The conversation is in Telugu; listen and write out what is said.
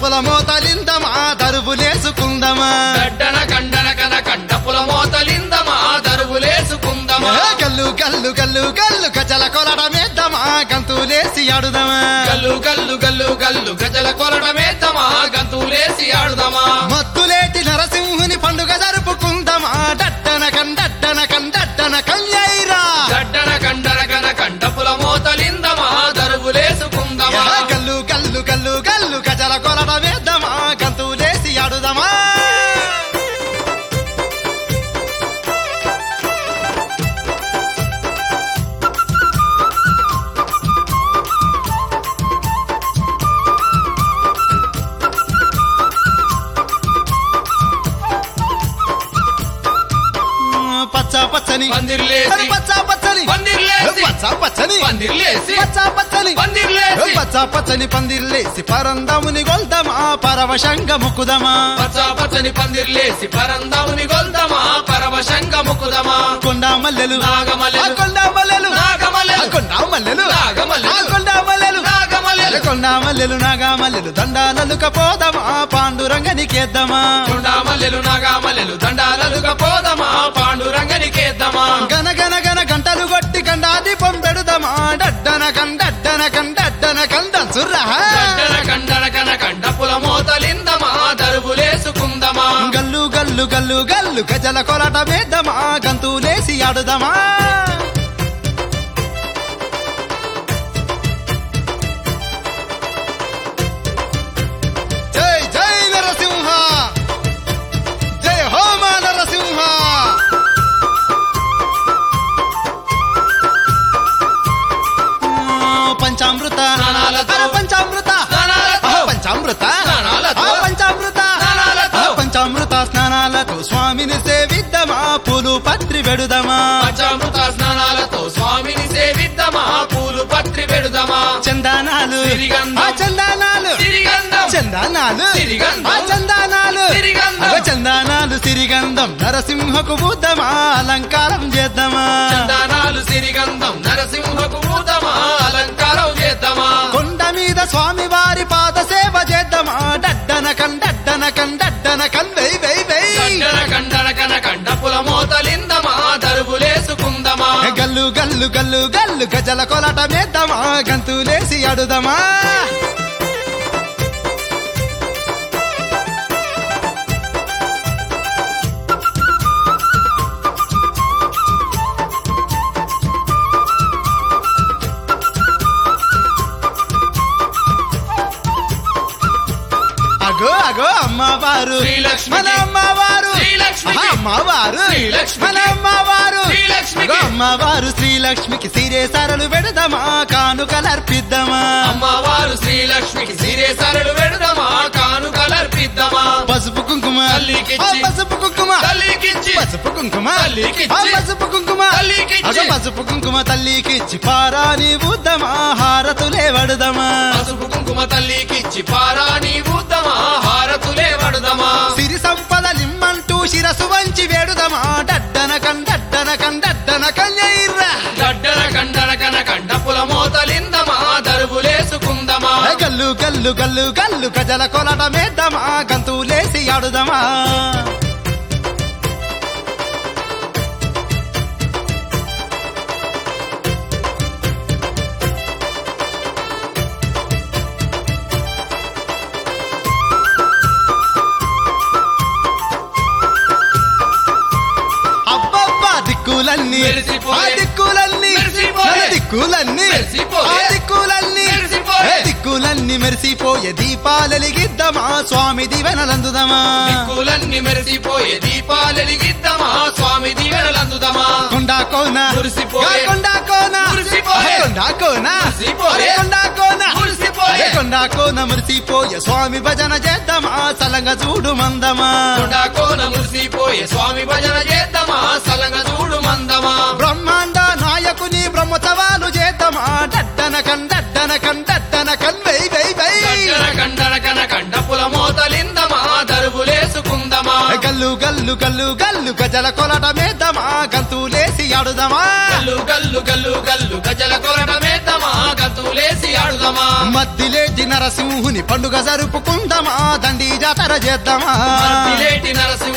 డప్పుల మోతలిందమా దరువులేసుకుందమా గడ్డన కండన కన కండపుల మోతలిందమా దరువులేసుకుందమా ఏ గల్లు గల్లు గల్లు గల్లు గజల కొలడమేద్దమా గంతులేసి ఆడుదమా గల్లు గల్లు గల్లు గల్లు గజల కొలటమేద్దమా గంతులేసి ఆడుదమా మత్తులేటి నరసింహుని పండుగ జరుపుకుందమా డట్టన కండట్టన కండట్టన కన్యైరా గడ్డన కండన కన కండపుల మోతలిందమా దరువులేసుకుందమా గల్లు గల్లు గల్లు గల్లు గజల కొలడమేద్దమా గంతులేసి ఆడుదమా పచ్చ పచ్చని పందిర్లేసి పచ్చ పచ్చని పందిర్లేసి పచ్చ పచ్చని పందిర్లేసి పచ్చ పచ్చని పందిర్లేసి పచ్చ పచ్చని పందిర్లేసి పరందముని గొల్దమా పరవశంగ ముకుదమా పచ్చ పచ్చని పందిర్లేసి పరందముని గొల్దమా పరవశంగ ముకుదమా కొండా మల్లెలు నాగమల్లెలు. ఆ కొండా మల్లెలు నాగమల్లెలు. ఆ కొండా మల్లెలు నాగమల్లెలు. ఆ కొండా మల్లెలు నాగమల్లెలు. కొండా మల్లెలు నాగమల్లెలు దండాలలుక పోదమా పాండురంగనికేద్దామా చుండామల్లెలు నాగామల్లెలు దండాలలుగా పోదమా పాండురంగనికేద్దామా గన గన గన గంటలు కొట్టి గండాదీపం పెడుదమా డడ్డన కండడ్డన కండడ్డన కండ సుర్రా గడ్డన కండన కన కండపుల మోతలిందమా దరువులేసుకుందమా గల్లు గల్లు గల్లు గల్లు గజల కొలట వేద్దమా గంతులేసి ఆడుదమా జై జై నరసింహ జై హోమ నరసింహ పంచామృత స్నానాలతో. అరే పంచామృత స్నానాలతో. ఆ, పంచామృత స్నానాలతో. ఆ, పంచామృత స్నానాలతో. ఆ, పంచామృత స్నానాలతో స్వామిని సేవిద్దమా పూలు పత్రి వెడుదమా పంచామృత స్నానాలతో స్వామిని సేవిద్దమా పూలు పత్రి పెడుదమా చందానాలు సిరిగంధం. ఆ చందానాలు సిరిగంధం చందానాలు సిరిగంధం. ఆ చందానాలు సిరిగంధం. అగో చందానాలు సిరిగంధం నరసింహకు బుద్ధమా అలంకారం చేద్దామా చందనాలు సిరిగంధం నరసింహకు ఊదమా అలంకారం చేద్దామా కొండ మీద స్వామి వారి పాద సేవ చేద్దామా డడ్డన కండడ్డన కండడ్డన కన్ వై వై వై గడ్డన కండన కన కండపుల మోతలిందమా దరువులేసుకుందమా గల్లు గల్లు గల్లు గల్లు గజల కొలట మేద్దామా గంతులేసి అడుదమా అగో అగో అమ్మవారు శ్రీలక్ష్మికి. మన అమ్మవారు శ్రీలక్ష్మికి. ఆహా, అమ్మవారు శ్రీలక్ష్మికి. మన అమ్మవారు శ్రీలక్ష్మికి. అగో అమ్మవారు శ్రీలక్ష్మికి సిరే సరలు పెడదామా కానుకలర్పిద్దామా అమ్మవారు శ్రీలక్ష్మికి సిరే సరళు పెడదామా కానుకలర్పిద్దామా పసుపు కుంకుమ తల్లికిచ్చి. ఆ, పసుపు కుంకుమ తల్లికిచ్చి పసుపు కుంకుమ తల్లికిచ్చి. ఆ, పసుపు కుంకుమ తల్లికిచ్చి. అగో పసుపు కుంకుమ తల్లికిచ్చి పారాని బుద్ధమా హారతులే వడదమా పసుపు కుంకుమ తల్లికిచ్చి పారాని ఊద్దమా హారతులే వడుదమా సిరి సంపద లిమ్మంటూ శిరసు వంచి వేడుదమా డడ్డన కండడ్డన కండడ్డన కన్యైర్రా గడ్డన కండన కన కండపుల మోతలిందమా దరువులేసుకుందమా గల్లు గల్లు గల్లు గల్లు గజల కొలట మేద్దమా గంతులేసి ఆడుదమా అబ్బబ్బా దిక్కులన్నీ మెరిసిపోయే. ఆ దిక్కులన్నీ మెరిసిపోయే. మన దిక్కులన్నీ మెరిసిపోయే. ఆ దిక్కులన్నీ మెరిసిపోయే. ఏ దిక్కులన్నీ మెరిసిపోయే దీపాలెలిగిద్దమా స్వామి దివెనలందుదమా దిక్కులన్నీ మెరిసిపోయే దీపాలెలిగిద్దమా స్వామి దీవెనలందుదమా కొండా కోన మురిసిపోయే. కొండా కోన మురిసిపోయే. కొండా కోన మురిసిపోయే. కొండా కోన మురిసిపోయే. కొండా కోన మురిసిపోయే స్వామి భజన చేద్దామా సలంగ చూడు మందమా కొండా కోన మురిసిపోయే స్వామి భజన చేద్దామా సలంగ చూడు మందమా బ్రహ్మాండ నాయకుని బ్రహ్మోత్సవాలు చేద్దామా డడ్డన కండడ్డన కండడ్డన కన్ వై వై వై గడ్డన కండన కన కండపుల మోతలిందమా దరువులేసుకుందమా గల్లు గల్లు గల్లు గల్లు గజల కొలట మేద్దమా గంతులేసి ఆడుదమా గల్లు గల్లు గల్లు గల్లు గజల కొరటమేద్దామా గతులేసి ఆడుదామా మద్దిలేటి నరసింహుని పండుగ జరుపుకుందామా దండి జాతర చేద్దామా లేటి నరసింహ